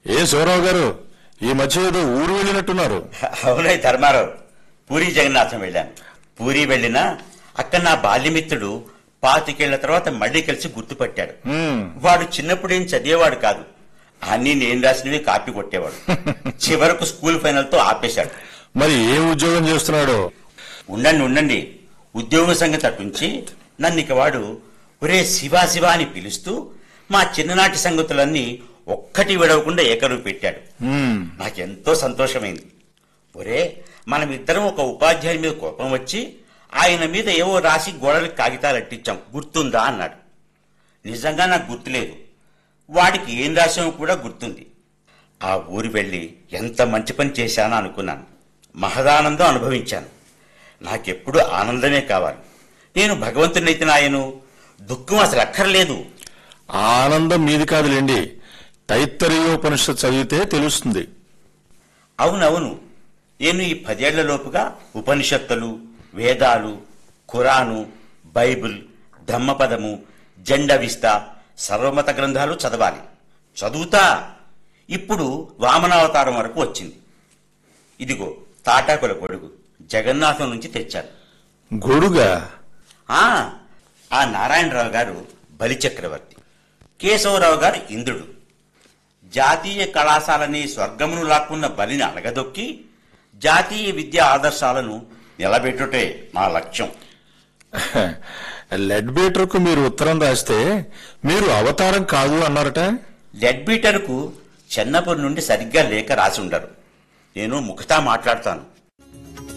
ఏ శివరావు గారు ఈ మధ్య ఏదో ఊరు వెళ్ళినట్టున్నారు అవునై ధర్మారావు పూరి జగన్నాథం వెళ్ళాను పూరి వెళ్ళినా అక్కడ నా బాల్యమిత్రుడు పాతికేళ్ల తర్వాత మళ్ళీ కలిసి గుర్తుపట్టాడు హ్మ్. వాడు చిన్నప్పుడేం చదివేవాడు కాదు అన్ని నేను రాసినవి కాపీ కొట్టేవాడు చివరకు స్కూల్ ఫైనల్ తో ఆపేశాడు మరి ఏ ఉద్యోగం చేస్తున్నాడు ఉండండి ఉండండి ఉద్యోగం సంగతి అటుంచి నన్ను ఇక వాడు ఒరే శివా శివా అని పిలుస్తూ మా చిన్ననాటి సంగతులన్నీ ఒక్కటి విడవకుండా ఏకరువు పెట్టాడు హ్మ్. నాకెంతో సంతోషమైంది ఒరే మనమిద్దరం ఒక ఉపాధ్యాయుని మీద కోపం వచ్చి ఆయన మీద ఏవో రాసి గోడలకు కాగితాలు అట్టించాం గుర్తుందా అన్నాడు నిజంగా నాకు గుర్తులేదు వాడికి ఏం రాసామో కూడా గుర్తుంది ఆ ఊరు వెళ్ళి ఎంత మంచి పని చేశానో అనుకున్నాను మహదానందం అనుభవించాను నాకెప్పుడు ఆనందమే కావాలి నేను భగవంతునైతే నాయను దుఃఖం అసలు అక్కర్లేదు ఆ ఆనందం మీది కాదులేండి తైత్తరీయోపనిషత్ చదివితే తెలుస్తుంది అవునవును నేను ఈ పదేళ్ల లోపుగా ఉపనిషత్తులు వేదాలు ఖురాను బైబిల్ ధమ్మపదము జెండవిస్త సర్వమత గ్రంథాలు చదవాలి చదువుతా ఇప్పుడు వామనావతారం వరకు వచ్చింది ఇదిగో తాటాకుల గొడుగు జగన్నాథం నుంచి తెచ్చాను గొడుగా ఆ ఆ నారాయణరావు గారు బలిచక్రవర్తి కేశవరావు గారు ఇంద్రుడు జాతీయ కళాశాలని స్వర్గమును లాక్కున్న బలిని అలగదొక్కి జాతీయ విద్యా ఆదర్శాలను నిలబెట్టుటే నా లక్ష్యం లెడ్ బీటర్కు మీరు ఉత్తరం రాస్తే మీరు అవతారం కాదు అన్నారట లెడ్ బీటర్కు చిన్నప్పటి నుండి సరిగ్గా లేఖ రాసి ఉండరు నేను ముఖతా మాట్లాడతాను